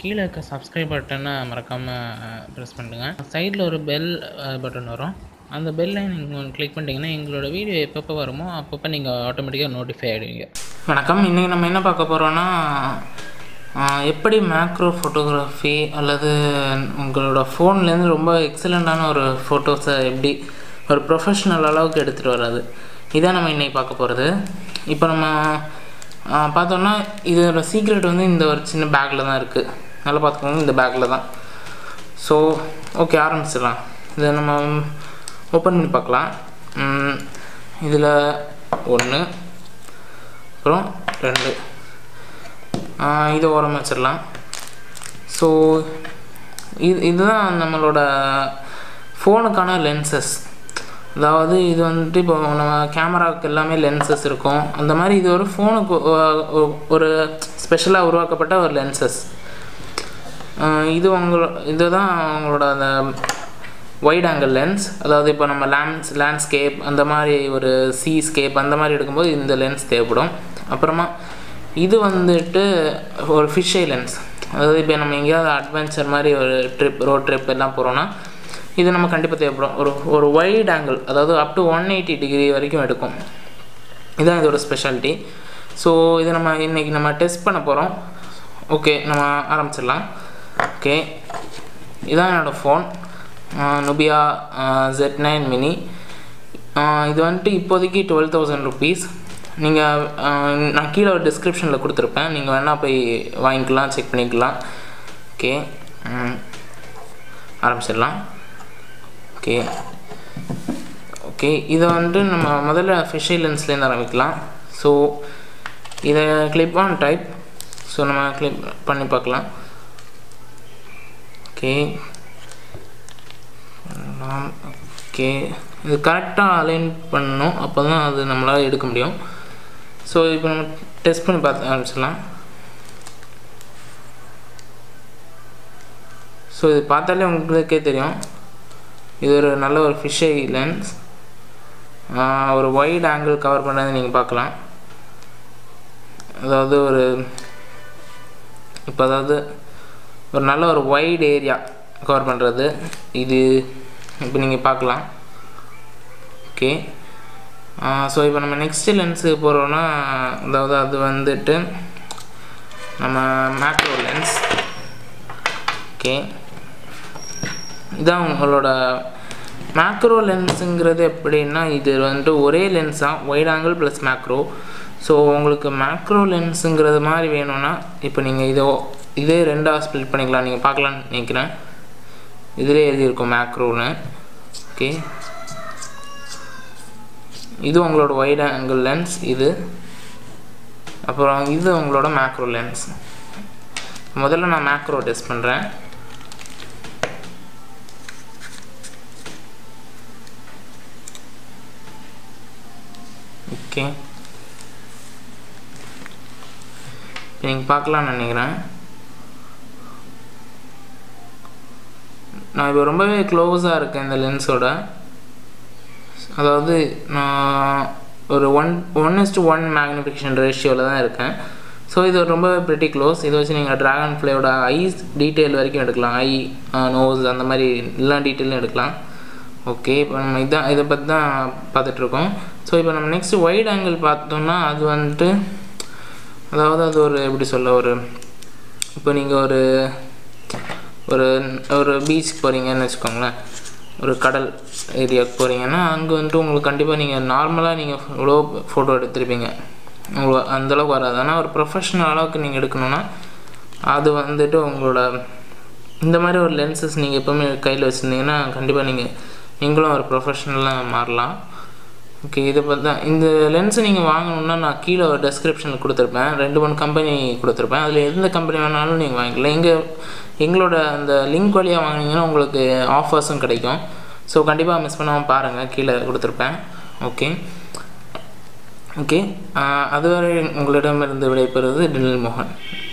கீழே இருக்க சப்ஸ்கிரைப் பட்டனை மறக்காமல் ப்ரெஸ் பண்ணிடுங்க சைடில் ஒரு பெல் பட்டன் வரும் அந்த பெல்லை நீங்கள் கிளிக் பண்ணிட்டீங்கன்னா எங்களோட வீடியோ எப்பப்போ வருமோ அப்பப்போ நீங்கள் ஆட்டோமேட்டிக்காக நோட்டிஃபை ஆகிடுவீங்க வணக்கம் இன்றைக்கி நம்ம என்ன பார்க்க போகிறோன்னா எப்படி மேக்ரோ ஃபோட்டோகிராஃபி அல்லது உங்களோட ஃபோன்லேருந்து ரொம்ப எக்ஸலண்ட்டான ஒரு ஃபோட்டோஸை எப்படி ஒரு ப்ரொஃபஷ்னல் அளவுக்கு எடுத்துகிட்டு வர்றது இதான் நம்ம இன்றைக்கி பார்க்க போகிறது இப்போ நம்ம ஆ, பார்த்தோம்னா இதோட சீக்ரெட் வந்து இந்த ஒரு சின்ன பேக்கில் தான் இருக்குது நல்லா பார்த்துக்கோங்க இந்த பேக்கில் தான் ஸோ ஓகே ஆரம்பிச்சிடலாம் இதை நம்ம ஓப்பன் பண்ணி பார்க்கலாம் இதில் ஒன்று அப்புறம் ரெண்டு ஆஹ் இதை ஓரமாக வச்சிடலாம் ஸோ இது இதுதான் நம்மளோட ஃபோனுக்கான லென்சஸ் அதாவது இது வந்துட்டு இப்போ நம்ம கேமராவுக்கு எல்லாமே லென்சஸ் இருக்கும் அந்த மாதிரி இது ஒரு ஃபோனுக்கு ஒரு ஸ்பெஷலாக உருவாக்கப்பட்ட ஒரு லென்சஸ் இது உங்களோட இதுதான் உங்களோட அந்த வைட் ஆங்கிள் லென்ஸ் அதாவது இப்போ நம்ம லேண்ட்ஸ் லேண்ட்ஸ்கேப் அந்த மாதிரி ஒரு சீஸ்கேப் அந்த மாதிரி எடுக்கும்போது இந்த லென்ஸ் தேவைப்படும் அப்புறமா இது வந்துட்டு ஒரு ஃபிஷ்ஷை லென்ஸ் அதாவது இப்போ நம்ம எங்கேயாவது அட்வென்ச்சர் மாதிரி ஒரு ட்ரிப் ரோட் ட்ரிப் எல்லாம் போகிறோன்னா இது நம்ம கண்டிப்பாக தேவைப்படும் ஒரு ஒரு வைட் ஆங்கிள் அதாவது up to one eighty degree வரைக்கும் எடுக்கும் இதுதான் இதோட ஸ்பெஷாலிட்டி ஸோ இதை நம்ம இன்றைக்கி நம்ம டெஸ்ட் பண்ண போகிறோம் ஓகே நம்ம ஆரம்பிச்சிடலாம் ஓகே இதான் என்னோடய phone Nubia Z nine mini இது வந்துட்டு இப்போதைக்கு டுவெல் தௌசண்ட் ருபீஸ் நீங்கள் நான் கீழே ஒரு டிஸ்கிரிப்ஷனில் கொடுத்துருப்பேன் நீங்கள் வேணால் போய் வாங்கிக்கலாம் செக் பண்ணிக்கலாம் ஓகே ஆரம்பிச்சிடலாம் ஓகே ஓகே இதை வந்துட்டு நம்ம முதல்ல ஃபிஷை லென்ஸ்லேருந்து ஆரம்பிக்கலாம் ஸோ இதை கிளிப் ஆன் டைப் ஸோ நம்ம கிளிப் பண்ணி பார்க்கலாம் ஓகே ஓகே இது கரெக்டாக அலைன் பண்ணணும் அப்போ தான் அது நம்மளால் எடுக்க முடியும் ஸோ இப்போ நம்ம டெஸ்ட் பண்ணி பார்த்து ஆரம்பிச்சிடலாம் ஸோ இது பார்த்தாலே உங்களுக்கே தெரியும் இது ஒரு நல்ல ஒரு ஃபிஷ்ஷை லென்ஸ் ஒரு வைட் ஆங்கிள் கவர் பண்ணதை நீங்கள் பார்க்கலாம் அதாவது ஒரு இப்போ அதாவது ஒரு நல்ல ஒரு வைட் ஏரியா கவர் பண்ணுறது இது இப்போ நீங்கள் பார்க்கலாம் ஓகே ஸோ இப்போ நம்ம நெக்ஸ்ட் லென்ஸுக்கு போகிறோன்னா அதாவது அது வந்துட்டு நம்ம மேக்ரோ லென்ஸ் ஓகே இதான் உங்களோட மேக்ரோ லென்ஸுங்கிறது எப்படின்னா இது வந்துட்டு ஒரே லென்ஸ் தான் wide angle plus macro so உங்களுக்கு மேக்ரோ லென்ஸுங்கிறது மாதிரி வேணும்னா இப்போ நீங்கள் இதோ இதே ரெண்டாக ஸ்ப்ளிட் பண்ணிக்கலாம் நீங்கள் பார்க்கலான்னு நினைக்கிறேன் இதிலே எழுதியிருக்கும் மேக்ரோன்னு ஓகே இது உங்களோட ஒயிட் ஆங்கிள் லென்ஸ் இது அப்புறம் இது உங்களோட மேக்ரோ லென்ஸ் முதல்ல நான் மேக்ரோ டெஸ்ட் பண்ணுறேன் ஓகே நீங்கள் பார்க்கலான்னு நினைக்கிறேன் நான் இப்போ ரொம்பவே க்ளோஸாக இருக்கேன் இந்த லென்ஸோட அதாவது நான் ஒரு one one is to one magnification ரேஷியோவில் தான் இருக்கேன் ஸோ இது ரொம்ப ப்ரிட்டி க்ளோஸ் இதை வச்சு நீங்கள் ட்ராகன் ஃப்ளையோட ஐஸ் டீட்டெயில் வரைக்கும் எடுக்கலாம் ஐ நோஸ் அந்த மாதிரி எல்லா டீட்டெயிலும் எடுக்கலாம் ஓகே இப்போ நம்ம இதான் இதை பற்றி தான் பார்த்துட்ருக்கோம் ஸோ இப்போ நம்ம நெக்ஸ்ட்டு ஒயிட் ஆங்கிள் பார்த்தோம்னா அது வந்துட்டு அதாவது அது ஒரு எப்படி சொல்ல ஒரு இப்போ நீங்கள் ஒரு ஒரு ஒரு பீச்சுக்கு போகிறீங்கன்னு வச்சுக்கோங்களேன் ஒரு கடல் ஏரியாவுக்கு போகிறீங்கன்னா அங்கே வந்துட்டு உங்களுக்கு கண்டிப்பாக நீங்கள் நார்மலாக நீங்கள் இவ்வளோ ஃபோட்டோ எடுத்திருப்பீங்க உங்களுக்கு அந்தளவுக்கு வராது ஆனால் ஒரு ப்ரொஃபஷ்னல் அளவுக்கு நீங்கள் எடுக்கணுன்னா அது வந்துட்டு உங்களோட இந்த மாதிரி ஒரு லென்சஸ் நீங்கள் எப்போவுமே கையில் வச்சுருந்தீங்கன்னா கண்டிப்பாக நீங்கள் நீங்களும் ஒரு ப்ரொஃபஷ்னலாக மாறலாம் ஓகே இதை பற்றி தான் இந்த லென்ஸை நீங்கள் வாங்கணுன்னா நான் கீழே ஒரு டெஸ்கிரிப்ஷனில் கொடுத்துருப்பேன் ரெண்டு மூணு கம்பெனி கொடுத்துருப்பேன் அதில் எந்த கம்பெனி வேணாலும் நீங்கள் வாங்கிக்கலாம் எங்கள் எங்களோட அந்த லிங்க் வழியாக வாங்கினீங்கன்னா உங்களுக்கு ஆஃபர்ஸும் கிடைக்கும் ஸோ கண்டிப்பாக மிஸ் பண்ணாமல் பாருங்கள் கீழே கொடுத்துருப்பேன் ஓகே ஓகே அதுவரை உங்களிடமிருந்து விடைபெறுவது டினில் மோகன்